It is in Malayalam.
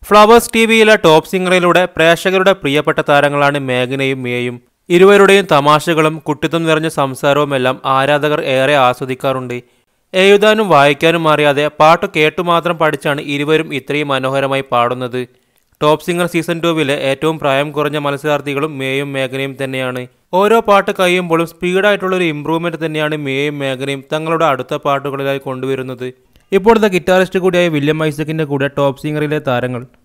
ഫ്ലവേഴ്സ് ടി വിയിലെ ടോപ്പ് സിംഗറിലൂടെ പ്രേക്ഷകരുടെ പ്രിയപ്പെട്ട താരങ്ങളാണ് മേഘനയും മേയും ഇരുവരുടെയും തമാശകളും കുട്ടിത്തം നിറഞ്ഞ സംസാരവുമെല്ലാം ആരാധകർ ഏറെ ആസ്വദിക്കാറുണ്ട് എഴുതാനും വായിക്കാനും അറിയാതെ പാട്ട് കേട്ടു മാത്രം പഠിച്ചാണ് ഇരുവരും ഇത്രയും മനോഹരമായി പാടുന്നത് ടോപ്പ് സിംഗർ സീസൺ ടൂവിലെ ഏറ്റവും പ്രായം കുറഞ്ഞ മത്സരാർത്ഥികളും മേയും മേഘനയും തന്നെയാണ് ഓരോ പാട്ട് കഴിയുമ്പോഴും സ്പീഡായിട്ടുള്ള ഒരു ഇമ്പ്രൂവ്മെന്റ് തന്നെയാണ് മേയും മേഘനയും തങ്ങളുടെ അടുത്ത പാട്ടുകളിലായി കൊണ്ടുവരുന്നത് ഇപ്പോഴത്തെ ഗിറ്റാറിസ്റ്റ് കൂടിയായ വില്യം ഐസക്കിന്റെ കൂടെ ടോപ്പ് സിംഗറിലെ താരങ്ങൾ